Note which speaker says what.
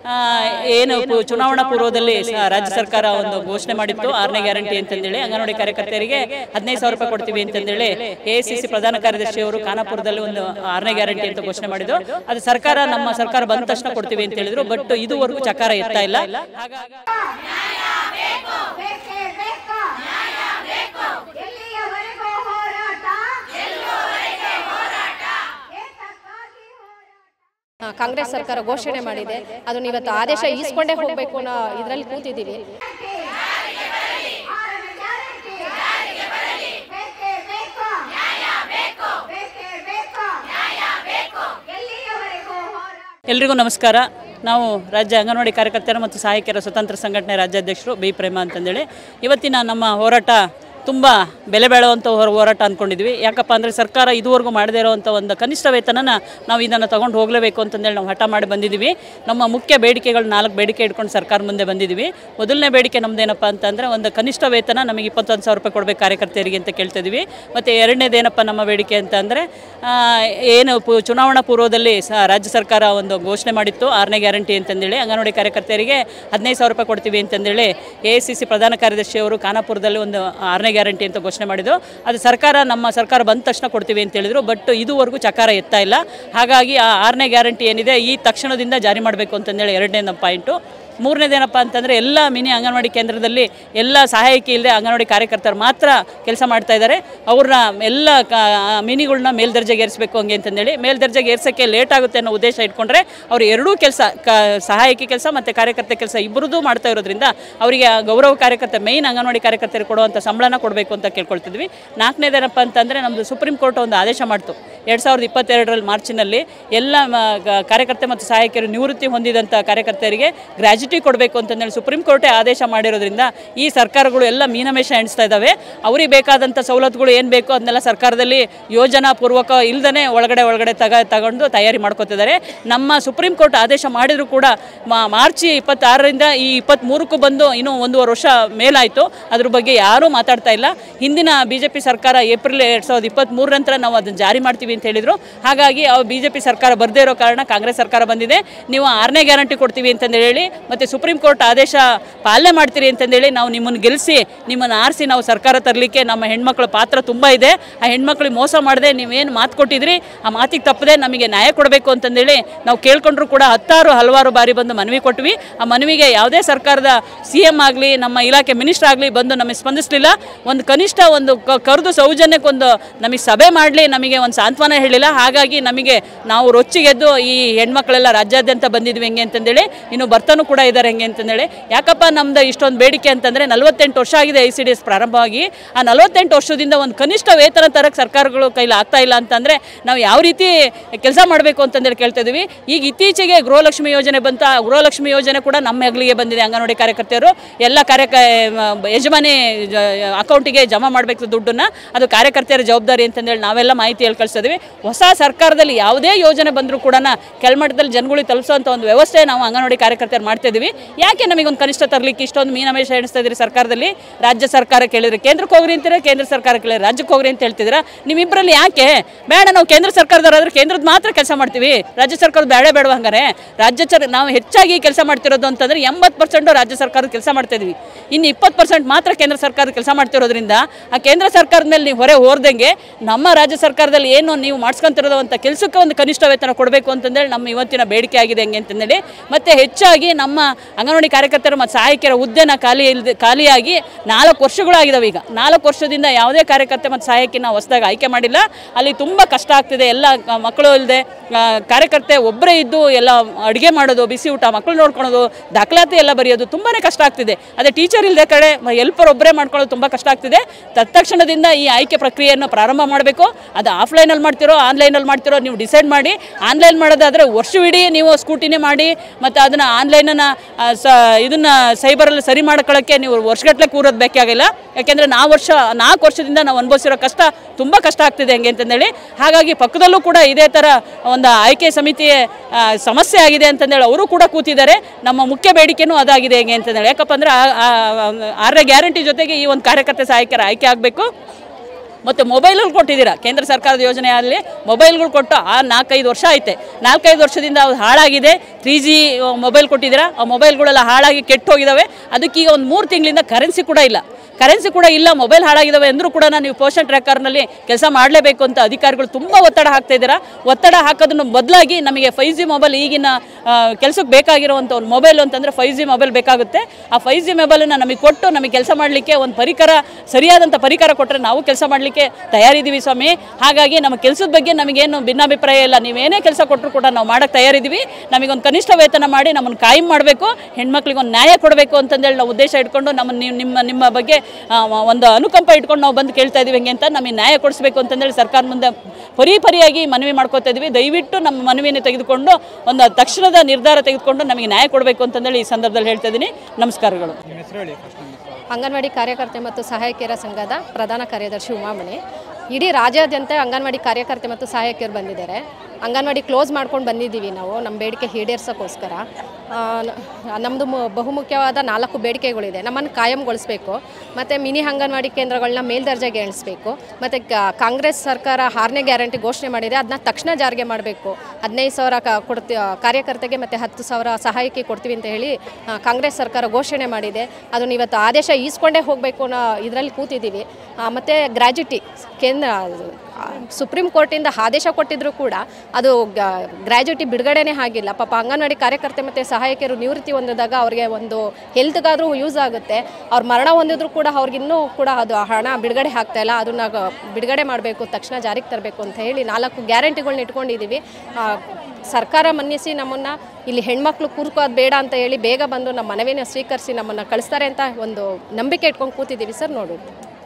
Speaker 1: ಆ, ಏನು ಪು- ಚುನಾವಣಾ ಪೂರ್ವದಲ್ಲಿ ಸ- ರಾಜ್ಯ ಸರ್ಕಾರ ಒಂದು ಘೋಷಣೆ ಮಾಡಿತ್ತು ಆರನೇ ಗ್ಯಾರಂಟಿ ಅಂತಂದೇಳಿ ಅಂಗನವಾಡಿ ಕಾರ್ಯಕರ್ತೆಯರಿಗೆ ಹದಿನೈದು ಸಾವಿರ ರೂಪಾಯಿ ಕೊಡ್ತೀವಿ ಅಂತಂದೇಳಿ ಎ ಸಿ ಸಿ ಪ್ರಧಾನ ಕಾರ್ಯದರ್ಶಿ ಅವರು ಖಾನಾಪುರದಲ್ಲಿ ಒಂದು ಆರನೇ ಗ್ಯಾರಂಟಿ ಅಂತ ಘೋಷಣೆ ಮಾಡಿದ್ರು ಅದು ಸರ್ಕಾರ ನಮ್ಮ ಸರ್ಕಾರ ಬಂದ ತಕ್ಷಣ ಕೊಡ್ತೀವಿ ಅಂತ ಹೇಳಿದ್ರು ಬಟ್ ಇದುವರೆಗೂ ಚಕಾರ ಎತ್ತಾ ಇಲ್ಲ ಹಾಗಾಗಿ
Speaker 2: ಬೇಕೇ ಬೇಕು ನ್ಯಾಯ ಬೇಕು ಎಲ್ಲಿಯವರೆಗೂ ಹೋರಾಟ ಏತಕ್ಕಾಗಿ ಹೋರಾಟ
Speaker 3: ಆ, ಕಾಂಗ್ರೆಸ್ ಸರ್ಕಾರ ಘೋಷಣೆ ಮಾಡಿದೆ ಅದನ್ನ ಇವತ್ತು ಆದೇಶ ಈಸ್ಕೊಂಡೇ ಹೋಗಬೇಕು ಅನ್ನೋ ಇದರಲ್ಲಿ ಕೂತಿದ್ದೀವಿ
Speaker 2: ಆರನೇ ಗ್ಯಾರಂಟಿ ಬೇಕೇ ಬೇಕು ನ್ಯಾಯ ಬೇಕು ಬೇಕೇ ಬೇಕು ನ್ಯಾಯ ಬೇಕು ಎಲ್ಲಿಯವರೆಗೂ ಹೋರಾಟ
Speaker 1: ಎಲ್ರಿಗೂ ನಮಸ್ಕಾರ ನಾವು ರಾಜ್ಯ ಅಂಗನವಾಡಿ ಕಾರ್ಯಕರ್ತರ ಮತ್ತು ಸಹಾಯಕಿಯರ ಸ್ವತಂತ್ರ ಸಂಘಟನೆ ರಾಜ್ಯಾಧ್ಯಕ್ಷರು ಬಿ ಪ್ರೇಮ ಅಂತಂದೇಳಿ ಇವತ್ತಿನ ನಮ್ಮ ಹೋರಾಟ ತುಂಬ ಬೆಲೆ ಬಾಳುವಂಥ ಹೊರ ಹೋರಾಟ ಅಂದ್ಕೊಂಡಿದ್ವಿ ಯಾಕಪ್ಪ ಅಂದರೆ ಸರ್ಕಾರ ಇದುವರೆಗೂ ಮಾಡದೇ ಇರೋವಂಥ ಒಂದು ಕನಿಷ್ಠ ವೇತನನ ನಾವು ಇದನ್ನು ತಗೊಂಡು ಹೋಗಲೇಬೇಕು ಅಂತಂದೇಳಿ ನಾವು ಹಠ ಮಾಡಿ ಬಂದಿದ್ದೀವಿ ನಮ್ಮ ಮುಖ್ಯ ಬೇಡಿಕೆಗಳು ನಾಲ್ಕು ಬೇಡಿಕೆ ಇಟ್ಕೊಂಡು ಸರ್ಕಾರ ಮುಂದೆ ಬಂದಿದ್ದೀವಿ ಮೊದಲನೇ ಬೇಡಿಕೆ ನಮ್ಮದೇನಪ್ಪ ಅಂತಂದರೆ ಒಂದು ಕನಿಷ್ಠ ವೇತನ ನಮಗೆ ಇಪ್ಪತ್ತೊಂದು ಸಾವಿರ ರೂಪಾಯಿ ಕೊಡಬೇಕು ಕಾರ್ಯಕರ್ತೆಯರಿಗೆ ಅಂತ ಕೇಳ್ತಿದ್ವಿ ಮತ್ತು ಎರಡನೇದೇನಪ್ಪ ನಮ್ಮ ಬೇಡಿಕೆ ಅಂತಂದರೆ ಏನು ಪು- ಚುನಾವಣಾ ಪೂರ್ವದಲ್ಲಿ ಸ ರಾಜ್ಯ ಸರ್ಕಾರ ಒಂದು ಘೋಷಣೆ ಮಾಡಿತ್ತು ಆರನೇ ಗ್ಯಾರಂಟಿ ಅಂತಂದೇಳಿ ಅಂಗನವಾಡಿ ಕಾರ್ಯಕರ್ತೆಯರಿಗೆ ಹದಿನೈದು ಸಾವಿರ ರೂಪಾಯಿ ಕೊಡ್ತೀವಿ ಅಂತಂದೇಳಿ ಎ ಸಿ ಸಿ ಪ್ರಧಾನ ಕಾರ್ಯದರ್ಶಿ ಅವರು ಖಾನಾಪುರದಲ್ಲಿ ಒಂದು ಆರನೇ ಗ್ಯಾರಂಟಿ ಅಂತ ಘೋಷಣೆ ಮಾಡಿದ್ದು ಅದು ಸರ್ಕಾರ ನಮ್ಮ ಸರ್ಕಾರ ಬಂದ ತಕ್ಷಣ ಕೊಡ್ತೀವಿ ಅಂತ ಹೇಳಿದ್ರು ಬಟ್ ಇದುವರೆಗೂ ಚಕಾರ ಎತ್ತಾ ಇಲ್ಲ ಹಾಗಾಗಿ ಆ ಆರನೇ ಗ್ಯಾರಂಟಿ ಏನಿದೆ ಈ ತಕ್ಷಣದಿಂದ ಜಾರಿ ಮಾಡಬೇಕು ಅಂತಂದೇಳಿ ಎರಡನೇ ನಮ್ಮ ಪಾಯಿಂಟು ಮೂರನೇದೇನಪ್ಪ ಅಂತಂದರೆ ಎಲ್ಲ ಮಿನಿ ಅಂಗನವಾಡಿ ಕೇಂದ್ರದಲ್ಲಿ ಎಲ್ಲ ಸಹಾಯಕಿ ಇಲ್ಲದೆ ಅಂಗನವಾಡಿ ಕಾರ್ಯಕರ್ತರು ಮಾತ್ರ ಕೆಲಸ ಮಾಡ್ತಾ ಇದ್ದಾರೆ ಅವ್ರನ್ನ ಎಲ್ಲ ಕ ಮಿನಿಗಳನ್ನ ಮೇಲ್ದರ್ಜೆಗೆ ಏರಿಸಬೇಕು ಹಂಗೆ ಅಂತಂದೇಳಿ ಮೇಲ್ದರ್ಜೆಗೆ ಏರ್ಸೋಕ್ಕೆ ಲೇಟ್ ಆಗುತ್ತೆ ಅನ್ನೋ ಉದ್ದೇಶ ಇಟ್ಕೊಂಡ್ರೆ ಅವ್ರು ಎರಡೂ ಕೆಲಸ ಕ ಸಹಾಯಕಿ ಕೆಲಸ ಮತ್ತು ಕಾರ್ಯಕರ್ತೆ ಕೆಲಸ ಇಬ್ಬರದ್ದು ಮಾಡ್ತಾ ಇರೋದ್ರಿಂದ ಅವರಿಗೆ ಆ ಗೌರವ ಕಾರ್ಯಕರ್ತೆ ಮೇಯ್ನ್ ಅಂಗನವಾಡಿ ಕಾರ್ಯಕರ್ತರಿಗೆ ಕೊಡುವಂಥ ಸಂಬಳನ ಕೊಡಬೇಕು ಅಂತ ಕೇಳ್ಕೊಳ್ತಿದ್ವಿ ನಾಲ್ಕನೇದೇನಪ್ಪ ಅಂತಂದರೆ ನಮ್ಮದು ಸುಪ್ರೀಂ ಕೋರ್ಟ್ ಒಂದು ಆದೇಶ ಮಾಡ್ತು ಎರಡು ಸಾವಿರದ ಇಪ್ಪತ್ತೆರಡರಲ್ಲಿ ಮಾರ್ಚಿನಲ್ಲಿ ಎಲ್ಲ ಮ- ಗ- ಕಾರ್ಯಕರ್ತೆ ಮತ್ತು ಸಹಾಯಕರು ನಿವೃತ್ತಿ ಹೊಂದಿದಂಥ ಕಾರ್ಯಕರ್ತರಿಗೆ ಗ್ರ್ಯಾಜುಟಿ ಕೊಡಬೇಕು ಅಂತಂದೇಳಿ ಸುಪ್ರೀಂ ಕೋರ್ಟೇ ಆದೇಶ ಮಾಡಿರೋದ್ರಿಂದ ಈ ಸರ್ಕಾರಗಳು ಎಲ್ಲ ಮೀನಮೇಷ ಎಣಿಸ್ತಾ ಇದ್ದಾವೆ ಅವ್ರಿಗೆ ಬೇಕಾದಂಥ ಸವಲತ್ತುಗಳು ಏನು ಬೇಕೋ ಅದನ್ನೆಲ್ಲ ಸರ್ಕಾರದಲ್ಲಿ ಯೋಜನಾ ಪೂರ್ವಕ ಇಲ್ದೇ ಒಳಗಡೆ ಒಳಗಡೆ ತಗ ತಗೊಂಡು ತಯಾರಿ ಮಾಡ್ಕೋತಿದ್ದಾರೆ ನಮ್ಮ ಸುಪ್ರೀಂ ಕೋರ್ಟ್ ಆದೇಶ ಮಾಡಿದರೂ ಕೂಡ ಮಾ- ಮಾರ್ಚ್ ಇಪ್ಪತ್ತಾರರಿಂದ ಈ ಇಪ್ಪತ್ತ್ಮೂರಕ್ಕೂ ಬಂದು ಇನ್ನೂ ಒಂದೂವರೆ ವರ್ಷ ಮೇಲಾಯಿತು ಅದ್ರ ಬಗ್ಗೆ ಯಾರೂ ಮಾತಾಡ್ತಾ ಇಲ್ಲ ಹಿಂದಿನ ಬಿ ಜೆ ಪಿ ಸರ್ಕಾರ ಏಪ್ರಿಲ್ ಎರಡು ಸಾವಿರದ ಇಪ್ಪತ್ತ್ಮೂರ ನಂತರ ನಾವು ಅದನ್ನು ಜಾರಿ ಮಾಡ್ತೀವಿ ಅಂತ ಹೇಳಿದರು ಹಾಗಾಗಿ ಅವು ಬಿ ಜೆ ಪಿ ಸರ್ಕಾರ ಬರದೇ ಇರೋ ಕಾರಣ ಕಾಂಗ್ರೆಸ್ ಸರ್ಕಾರ ಬಂದಿದೆ ನೀವು ಆರನೇ ಗ್ಯಾರಂಟಿ ಕೊಡ್ತೀವಿ ಅಂತಂದು ಹೇಳಿ ಮತ್ತು ಸುಪ್ರೀಂ ಕೋರ್ಟ್ ಆದೇಶ ಪಾಲನೆ ಮಾಡ್ತೀರಿ ಅಂತಂದೇಳಿ ನಾವು ನಿಮ್ಮನ್ನು ಗೆಲ್ಲಿಸಿ ನಿಮ್ಮನ್ನು ಆರಿಸಿ ನಾವು ಸರ್ಕಾರ ತರಲಿಕ್ಕೆ ನಮ್ಮ ಹೆಣ್ಮಕ್ಳ ಪಾತ್ರ ತುಂಬ ಇದೆ ಆ ಹೆಣ್ಮಕ್ಳಿಗೆ ಮೋಸ ಮಾಡದೆ ನೀವೇನು ಮಾತು ಕೊಟ್ಟಿದ್ರಿ ಆ ಮಾತಿಗೆ ತಪ್ಪದೆ ನಮಗೆ ನ್ಯಾಯ ಕೊಡಬೇಕು ಅಂತಂದೇಳಿ ನಾವು ಕೇಳ್ಕೊಂಡ್ರು ಕೂಡ ಹತ್ತಾರು ಹಲವಾರು ಬಾರಿ ಬಂದು ಮನವಿ ಕೊಟ್ವಿ ಆ ಮನವಿಗೆ ಯಾವುದೇ ಸರ್ಕಾರದ ಸಿ ಎಮ್ ಆಗಲಿ ನಮ್ಮ ಇಲಾಖೆ ಮಿನಿಸ್ಟರ್ ಆಗಲಿ ಬಂದು ನಮಗೆ ಸ್ಪಂದಿಸಲಿಲ್ಲ ಒಂದು ಕನಿಷ್ಠ ಒಂದು ಕ- ಕರೆದು ಸೌಜನ್ಯಕ್ಕೊಂದು ನಮಗೆ ಸಭೆ ಮಾಡಲಿ ನಮಗೆ ಒಂದು ಸಾಂತ್ವನ ಹೇಳಿಲ್ಲ ಹಾಗಾಗಿ ನಮಗೆ ನಾವು ರೊಚ್ಚಿಗೆದ್ದು ಈ ಹೆಣ್ಮಕ್ಳೆಲ್ಲ ರಾಜ್ಯಾದ್ಯಂತ ಬಂದಿದ್ವಿ ಹೆಂಗೆ ಅಂತಂದೇಳಿ ಇನ್ನು ಬರ್ತಾನೂ ಕೂಡ ಇದ್ದಾರೆ ಹೆಂಗೆ ಅಂತಂದೇಳಿ ಯಾಕಪ್ಪ ನಮ್ದು ಇಷ್ಟೊಂದು ಬೇಡಿಕೆ ಅಂತಂದರೆ ನಲವತ್ತೆಂಟು ವರ್ಷ ಆಗಿದೆ ಐ ಸಿ ಡಿ ಎಸ್ ಪ್ರಾರಂಭವಾಗಿ ಆ ನಲವತ್ತೆಂಟು ವರ್ಷದಿಂದ ಒಂದು ಕನಿಷ್ಠ ವೇತನ ತರಕ್ಕೆ ಸರ್ಕಾರಗಳು ಕೈಲಿ ಆಗ್ತಾ ಇಲ್ಲ ಅಂತಂದರೆ ನಾವು ಯಾವ ರೀತಿ ಕೆಲಸ ಮಾಡಬೇಕು ಅಂತಂದೇಳಿ ಕೇಳ್ತಾ ಇದೀವಿ ಈಗ ಇತ್ತೀಚೆಗೆ ಗೃಹಲಕ್ಷ್ಮಿ ಯೋಜನೆ ಬಂತು ಆ ಗೃಹಲಕ್ಷ್ಮಿ ಯೋಜನೆ ಕೂಡ ನಮ್ಮ ಹೆಗ್ಲಿಗೆ ಬಂದಿದೆ ಅಂಗನವಾಡಿ ಕಾರ್ಯಕರ್ತೆಯರು ಎಲ್ಲ ಕಾರ್ಯಕ ಯಜಮಾನಿ ಅಕೌಂಟಿಗೆ ಜಮಾ ಮಾಡಬೇಕು ದುಡ್ಡನ್ನ ಅದು ಕಾರ್ಯಕರ್ತೆಯರ ಜವಾಬ್ದಾರಿ ಅಂತಂದೇಳಿ ನಾವೆಲ್ಲ ಮಾಹಿತಿ ಹೇಳಿ ಕಳಿಸ್ತಿದ್ವಿ ಹೊಸ ಸರ್ಕಾರದಲ್ಲಿ ಯಾವುದೇ ಯೋಜನೆ ಬಂದರೂ ಕೂಡ ಕೆಳಮಟ್ಟದಲ್ಲಿ ಜನಗಳಿಗೆ ತಲುಪಿಸುವಂಥ ಒಂದು ವ್ಯವಸ್ಥೆ ನಾವು ಅಂಗನವಾಡಿ ಕಾರ್ಯಕರ್ತರು ಮಾಡ್ತಾ ಇದೀವಿ ಯಾಕೆ ನಮಗೊಂದು ಕನಿಷ್ಠ ತರಲಿಕ್ಕೆ ಇಷ್ಟೊಂದು ಮೀನಮೇಷ ಎಣಿಸ್ತಾ ಇದ್ದೀರಿ ಸರ್ಕಾರದಲ್ಲಿ ರಾಜ್ಯ ಸರ್ಕಾರ ಕೇಳಿದ್ರೆ ಕೇಂದ್ರಕ್ಕೆ ಹೋಗ್ರಿ ಅಂತೀರಾ ಕೇಂದ್ರ ಸರ್ಕಾರ ಕೇಳಿದ್ರೆ ರಾಜ್ಯಕ್ಕೆ ಹೋಗ್ರಿ ಅಂತ ಹೇಳ್ತಿದ್ದೀರಾ ನಿಮ್ಮಿಬ್ಬರಲ್ಲಿ ಯಾಕೆ ಬೇಡ ನಾವು ಕೇಂದ್ರ ಸರ್ಕಾರದವರಾದ್ರೆ ಕೇಂದ್ರದ ಮಾತ್ರ ಕೆಲಸ ಮಾಡ್ತೀವಿ ರಾಜ್ಯ ಸರ್ಕಾರದ ಬೇಡ ಬೇಡ ಹಂಗಾರೆ ರಾಜ್ಯ ಸರ್ ನಾವು ಹೆಚ್ಚಾಗಿ ಕೆಲಸ ಮಾಡ್ತಿರೋದು ಅಂತಂದ್ರೆ ಎಂಬತ್ತು ಪರ್ಸೆಂಟು ರಾಜ್ಯ ಸರ್ಕಾರದ ಕೆಲಸ ಮಾಡ್ತಾ ಇದೀವಿ ಇನ್ನು ಇಪ್ಪತ್ತು ಪರ್ಸೆಂಟ್ ಮಾತ್ರ ಕೇಂದ್ರ ಸರ್ಕಾರದ ಕೆಲಸ ಮಾಡ್ತಿರೋದ್ರಿಂದ ಆ ಕೇಂದ್ರ ಸರ್ಕಾರದ ಮೇಲೆ ನೀವು ಹೊರೆ ಹೋರ್ದಂಗೆ ನಮ್ಮ ರಾಜ್ಯ ಸರ್ಕಾರದಲ್ಲಿ ಏನು ನೀವು ಮಾಡಿಸ್ಕೊಂತಿರೋದು ಅಂತ ಕೆಲಸಕ್ಕೆ ಒಂದು ಕನಿಷ್ಠ ವೇತನ ಕೊಡಬೇಕು ಅಂತಂದೇಳಿ ನಮ್ಮ ಇವತ್ತಿನ ಬೇಡಿಕೆ ಆಗಿದೆ ಹೆಂಗೆ ಅಂತಂದೇಳಿ ಮತ್ತು ಹೆಚ್ಚಾಗಿ ನಮ್ಮ ಅಂಗನವಾಡಿ ಕಾರ್ಯಕರ್ತರು ಮತ್ತು ಸಹಾಯಕಿಯರ ಹುದ್ದೆನ ಖಾಲಿ ಇಲ್ದೆ ಖಾಲಿಯಾಗಿ ನಾಲ್ಕು ವರ್ಷಗಳಾಗಿದ್ದಾವೆ ಈಗ ನಾಲ್ಕು ವರ್ಷದಿಂದ ಯಾವುದೇ ಕಾರ್ಯಕರ್ತೆ ಮತ್ತು ಸಹಾಯಕಿನ ಹೊಸದಾಗಿ ಆಯ್ಕೆ ಮಾಡಿಲ್ಲ ಅಲ್ಲಿ ತುಂಬ ಕಷ್ಟ ಆಗ್ತಿದೆ ಎಲ್ಲ ಆ, ಮಕ್ಕಳು ಇಲ್ಲದೆ ಕಾರ್ಯಕರ್ತೆ ಒಬ್ಬರೇ ಇದ್ದು ಎಲ್ಲ ಅಡುಗೆ ಮಾಡೋದು ಬಿಸಿ ಊಟ ಮಕ್ಕಳು ನೋಡ್ಕೊಳೋದು ದಾಖಲಾತಿ ಎಲ್ಲ ಬರೆಯೋದು ತುಂಬಾ ಕಷ್ಟ ಆಗ್ತಿದೆ ಅದೇ ಟೀಚರ್ ಇಲ್ಲದೆ ಕಡೆ ಹೆಲ್ಪರ್ ಒಬ್ಬರೇ ಮಾಡ್ಕೊಳ್ಳೋದು ತುಂಬ ಕಷ್ಟ ಆಗ್ತಿದೆ ತತ್ಕ್ಷಣದಿಂದ ಈ ಆಯ್ಕೆ ಪ್ರಕ್ರಿಯೆಯನ್ನು ಪ್ರಾರಂಭ ಮಾಡಬೇಕು ಅದು ಆಫ್ಲೈನಲ್ಲಿ ಮಾಡ್ತಿರೋ ಆನ್ಲೈನಲ್ಲಿ ಮಾಡ್ತಿರೋ ನೀವು ಡಿಸೈಡ್ ಮಾಡಿ ಆನ್ಲೈನ್ ಮಾಡೋದಾದರೆ ವರ್ಷವಿಡೀ ನೀವು ಸ್ಕೂಟಿನೇ ಮಾಡಿ ಮತ್ತು ಅದನ್ನು ಆನ್ಲೈನನ್ನು ಸ ಇದನ್ನು ಸೈಬರಲ್ಲಿ ಸರಿ ಮಾಡ್ಕೊಳ್ಳೋಕ್ಕೆ ನೀವು ವರ್ಷಗಟ್ಟಲೆ ಕೂರೋದು ಬೇಕಾಗಿಲ್ಲ ಯಾಕೆಂದರೆ ನಾವು ವರ್ಷ ನಾಲ್ಕು ವರ್ಷದಿಂದ ನಾವು ಅನುಭವಿಸಿರೋ ಕಷ್ಟ ತುಂಬ ಕಷ್ಟ ಆಗ್ತಿದೆ ಹೆಂಗೆ ಅಂತಂದೇಳಿ ಹಾಗಾಗಿ ಪಕ್ಕದಲ್ಲೂ ಕೂಡ ಇದೇ ಥರ ಒಂದು ಆಯ್ಕೆ ಸಮಿತಿ ಆ, ಸಮಸ್ಯೆ ಆಗಿದೆ ಅಂತಂದೇಳಿ ಅವರು ಕೂಡ ಕೂತಿದ್ದಾರೆ ನಮ್ಮ ಮುಖ್ಯ ಬೇಡಿಕೆನೂ ಅದಾಗಿದೆ ಹೆಂಗೆ ಅಂತಂದೇಳಿ ಯಾಕಪ್ಪ ಅಂದರೆ ಆರನೇ ಗ್ಯಾರಂಟಿ ಜೊತೆಗೆ ಈ ಒಂದು ಕಾರ್ಯಕರ್ತೆ ಸಹಾಯಕರ ಆಯ್ಕೆ ಆಗಬೇಕು ಮತ್ತು ಮೊಬೈಲ್ಗಳು ಕೊಟ್ಟಿದ್ದೀರಾ ಕೇಂದ್ರ ಸರ್ಕಾರದ ಯೋಜನೆಯಲ್ಲಿ ಮೊಬೈಲ್ಗಳು ಕೊಟ್ಟು ಆ ನಾಲ್ಕೈದು ವರ್ಷ ಐತೆ ನಾಲ್ಕೈದು ವರ್ಷದಿಂದ ಅದು ಹಾಳಾಗಿದೆ ತ್ರೀ ಜಿ ಮೊಬೈಲ್ ಕೊಟ್ಟಿದ್ದೀರಾ ಆ ಮೊಬೈಲ್ಗಳೆಲ್ಲ ಹಾಳಾಗಿ ಕೆಟ್ಟು ಹೋಗಿದ್ದಾವೆ ಅದಕ್ಕೀಗ ಒಂದು ಮೂರು ತಿಂಗಳಿಂದ ಕರೆನ್ಸಿ ಕೂಡ ಇಲ್ಲ ಕರೆನ್ಸಿ ಕೂಡ ಇಲ್ಲ ಮೊಬೈಲ್ ಹಾಳಾಗಿದ್ದಾವೆ ಅಂದರೂ ಕೂಡ ನೀವು ಪೋಷನ್ ಟ್ರ್ಯಾಕರ್ನಲ್ಲಿ ಕೆಲಸ ಮಾಡಲೇಬೇಕು ಅಂತ ಅಧಿಕಾರಿಗಳು ತುಂಬ ಒತ್ತಡ ಹಾಕ್ತಾ ಇದ್ದೀರಾ ಒತ್ತಡ ಹಾಕೋದನ್ನು ಬದಲಾಗಿ ನಮಗೆ ಫೈವ್ ಜಿ ಮೊಬೈಲ್ ಈಗಿನ ಕೆಲಸಕ್ಕೆ ಬೇಕಾಗಿರುವಂಥ ಒಂದು ಮೊಬೈಲ್ ಅಂತಂದರೆ ಫೈವ್ ಜಿ ಮೊಬೈಲ್ ಬೇಕಾಗುತ್ತೆ ಆ ಫೈವ್ ಜಿ ಮೊಬೈಲನ್ನು ನಮಗೆ ಕೊಟ್ಟು ನಮಗೆ ಕೆಲಸ ಮಾಡಲಿಕ್ಕೆ ಒಂದು ಪರಿಕರ ಸರಿಯಾದಂಥ ಪರಿಕರ ಕೊಟ್ಟರೆ ನಾವು ಕೆಲಸ ಮಾಡಲಿಕ್ಕೆ ತಯಾರಿದ್ದೀವಿ ಸ್ವಾಮಿ ಹಾಗಾಗಿ ನಮ್ಮ ಕೆಲಸದ ಬಗ್ಗೆ ನಮಗೇನು ಭಿನ್ನಾಭಿಪ್ರಾಯ ಇಲ್ಲ ನೀವೇನೇ ಕೆಲಸ ಕೊಟ್ಟರು ಕೂಡ ನಾವು ಮಾಡೋಕ್ಕೆ ತಯಾರಿದ್ದೀವಿ ನಮಗೊಂದು ಕನಿಷ್ಠ ವೇತನ ಮಾಡಿ ನಮ್ಮನ್ನು ಕಾಯಂ ಮಾಡಬೇಕು ಹೆಣ್ಮಕ್ಳಿಗೆ ಒಂದು ನ್ಯಾಯ ಕೊಡಬೇಕು ಅಂತಂದೇಳಿ ನಾವು ಉದ್ದೇಶ ಇಟ್ಕೊಂಡು ನಮ್ಮ ನೀವು ನಿಮ್ಮ ನಿಮ್ಮ ಬಗ್ಗೆ ಆ, ಒಂದು ಅನುಕಂಪ ಇಟ್ಕೊಂಡು ನಾವು ಬಂದು ಕೇಳ್ತಾ ಇದ್ದೀವಿ ಹೆಂಗೆ ಅಂತ ನಮಗೆ ನ್ಯಾಯ ಕೊಡಿಸ್ಬೇಕು ಅಂತಂದೇಳಿ ಸರ್ಕಾರ ಮುಂದೆ ಪರಿ ಪರಿಯಾಗಿ ಮನವಿ ಮಾಡ್ಕೋತಾ ಇದ್ದೀವಿ ದಯವಿಟ್ಟು ನಮ್ಮ ಮನವಿಯನ್ನು ತೆಗೆದುಕೊಂಡು ಒಂದು ತಕ್ಷಣದ ನಿರ್ಧಾರ ತೆಗೆದುಕೊಂಡು ನಮಗೆ ನ್ಯಾಯ ಕೊಡಬೇಕು ಅಂತಂದೇಳಿ ಈ ಸಂದರ್ಭದಲ್ಲಿ ಹೇಳ್ತಾ ಇದ್ದೀನಿ ನಮಸ್ಕಾರಗಳು
Speaker 4: ನಿಮ್ಮ ಹೆಸರು ಹೇಳಿ ಫಸ್ಟ್ ನಿಮ್ಮ ಹೆಸರು
Speaker 3: ಅಂಗನವಾಡಿ ಕಾರ್ಯಕರ್ತೆ ಮತ್ತು ಸಹಾಯಕಿಯರ ಸಂಘದ ಪ್ರಧಾನ ಕಾರ್ಯದರ್ಶಿ ಉಮಾಮಣಿ ಇಡೀ ರಾಜ್ಯಾದ್ಯಂತ ಅಂಗನವಾಡಿ ಕಾರ್ಯಕರ್ತೆ ಮತ್ತು ಸಹಾಯಕಿಯರು ಬಂದಿದ್ದಾರೆ ಅಂಗನವಾಡಿ ಕ್ಲೋಸ್ ಮಾಡ್ಕೊಂಡು ಬಂದಿದ್ದೀವಿ ನಾವು ನಮ್ಮ ಬೇಡಿಕೆ ಈಡೇರ್ಸೋಕ್ಕೋಸ್ಕರ ನಮ್ಮದು ಬಹುಮುಖ್ಯವಾದ ನಾಲ್ಕು ಬೇಡಿಕೆಗಳಿದೆ ನಮ್ಮನ್ನು ಕಾಯಂಗೊಳಿಸಬೇಕು ಮತ್ತು ಮಿನಿ ಅಂಗನವಾಡಿ ಕೇಂದ್ರಗಳನ್ನ ಮೇಲ್ದರ್ಜೆಗೆ ಇಳಿಸ್ಬೇಕು ಮತ್ತು ಕಾಂಗ್ರೆಸ್ ಸರ್ಕಾರ ಆರನೇ ಗ್ಯಾರಂಟಿ ಘೋಷಣೆ ಮಾಡಿದೆ ಅದನ್ನ ತಕ್ಷಣ ಜಾರಿಗೆ ಮಾಡಬೇಕು ಹದಿನೈದು ಸಾವಿರ ಕ ಕೊಡ್ತಿ ಕಾರ್ಯಕರ್ತೆಗೆ ಮತ್ತು ಹತ್ತು ಸಾವಿರ ಸಹಾಯಕ್ಕೆ ಕೊಡ್ತೀವಿ ಅಂತ ಹೇಳಿ ಆ, ಕಾಂಗ್ರೆಸ್ ಸರ್ಕಾರ ಘೋಷಣೆ ಮಾಡಿದೆ ಅದನ್ನು ಇವತ್ತು ಆದೇಶ ಈಸ್ಕೊಂಡೇ ಹೋಗಬೇಕು ಅನ್ನೋ ಇದರಲ್ಲಿ ಕೂತಿದ್ದೀವಿ ಮತ್ತು ಗ್ರ್ಯಾಜುಟಿ ಕೇಂದ್ರ ಆ, ಸುಪ್ರೀಂ ಕೋರ್ಟಿಂದ ಆದೇಶ ಕೊಟ್ಟಿದ್ರು ಕೂಡ ಅದು ಗ್ರ್ಯಾಜುಟಿ ಬಿಡುಗಡೆನೇ ಆಗಿಲ್ಲ ಪಾಪ ಅಂಗನವಾಡಿ ಕಾರ್ಯಕರ್ತೆ ಮತ್ತು ಸಹಾಯಕಿಯರು ನಿವೃತ್ತಿ ಹೊಂದಿದಾಗ ಅವ್ರಿಗೆ ಒಂದು ಹೆಲ್ತ್ಗಾದರೂ ಯೂಸ್ ಆಗುತ್ತೆ ಅವ್ರು ಮರಣ ಹೊಂದಿದ್ರು ಕೂಡ ಅವ್ರಿಗಿನ್ನೂ ಕೂಡ ಅದು ಹಣ ಬಿಡುಗಡೆ ಆಗ್ತಾ ಇಲ್ಲ ಅದನ್ನ ಗ- ಬಿಡುಗಡೆ ಮಾಡಬೇಕು ತಕ್ಷಣ ಜಾರಿಗೆ ತರಬೇಕು ಅಂತ ಹೇಳಿ ನಾಲ್ಕು ಗ್ಯಾರಂಟಿಗಳನ್ನ ಇಟ್ಕೊಂಡಿದ್ದೀವಿ ಆ, ಸರ್ಕಾರ ಮನ್ನಿಸಿ ನಮ್ಮನ್ನು ಇಲ್ಲಿ ಹೆಣ್ಮಕ್ಳು ಕೂರ್ಕೋದು ಬೇಡ ಅಂತ ಹೇಳಿ ಬೇಗ ಬಂದು ನಮ್ಮ ಮನವಿನ ಸ್ವೀಕರಿಸಿ ನಮ್ಮನ್ನು ಕಳಿಸ್ತಾರೆ ಅಂತ ಒಂದು ನಂಬಿಕೆ ಇಟ್ಕೊಂಡು ಕೂತಿದ್ದೀವಿ ಸರ್ ನೋಡೋದು